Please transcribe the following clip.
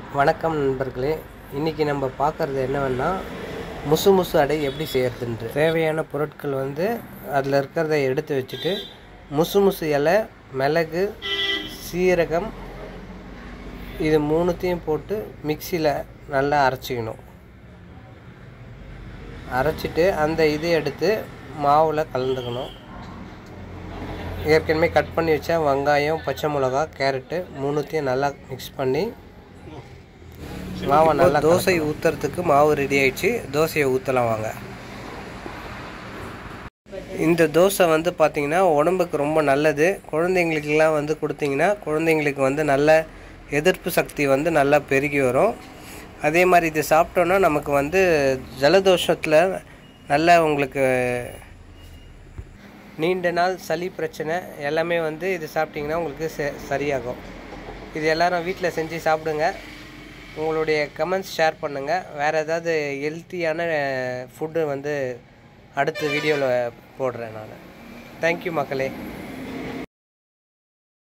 வணக்கம் நண்பர்களே இன்றைக்கி நம்ம பார்க்குறது என்னவென்னா முசு முசு அடை எப்படி செய்யறதுன்று தேவையான பொருட்கள் வந்து அதில் இருக்கிறத எடுத்து வச்சுட்டு முசு முசு இலை மிளகு சீரகம் இது மூணுத்தையும் போட்டு மிக்சியில் நல்லா அரைச்சிக்கணும் அரைச்சிட்டு அந்த இதை எடுத்து மாவில் கலந்துக்கணும் ஏற்கனவே கட் பண்ணி வச்ச வெங்காயம் பச்சை மிளகா கேரட்டு மூணுத்தையும் நல்லா மிக்ஸ் பண்ணி மாவை நல்லா தோசை ஊற்றுறதுக்கு மாவு ரெடி ஆயிடுச்சு தோசையை ஊற்றலாம் வாங்க இந்த தோசை வந்து பார்த்திங்கன்னா உடம்புக்கு ரொம்ப நல்லது குழந்தைங்களுக்கெல்லாம் வந்து கொடுத்தீங்கன்னா குழந்தைங்களுக்கு வந்து நல்ல எதிர்ப்பு சக்தி வந்து நல்லா பெருகி வரும் அதே மாதிரி இது சாப்பிட்டோன்னா நமக்கு வந்து ஜலதோஷத்தில் நல்ல உங்களுக்கு நீண்ட நாள் சளி பிரச்சனை எல்லாமே வந்து இது சாப்பிட்டிங்கன்னா உங்களுக்கு ச சரியாகும் இது எல்லாரும் வீட்டில் செஞ்சு சாப்பிடுங்க உங்களுடைய கமெண்ட்ஸ் ஷேர் பண்ணுங்கள் வேறு ஏதாவது ஹெல்த்தியான ஃபுட்டு வந்து அடுத்த வீடியோவில் போடுறேன் நான் தேங்க்யூ மக்களே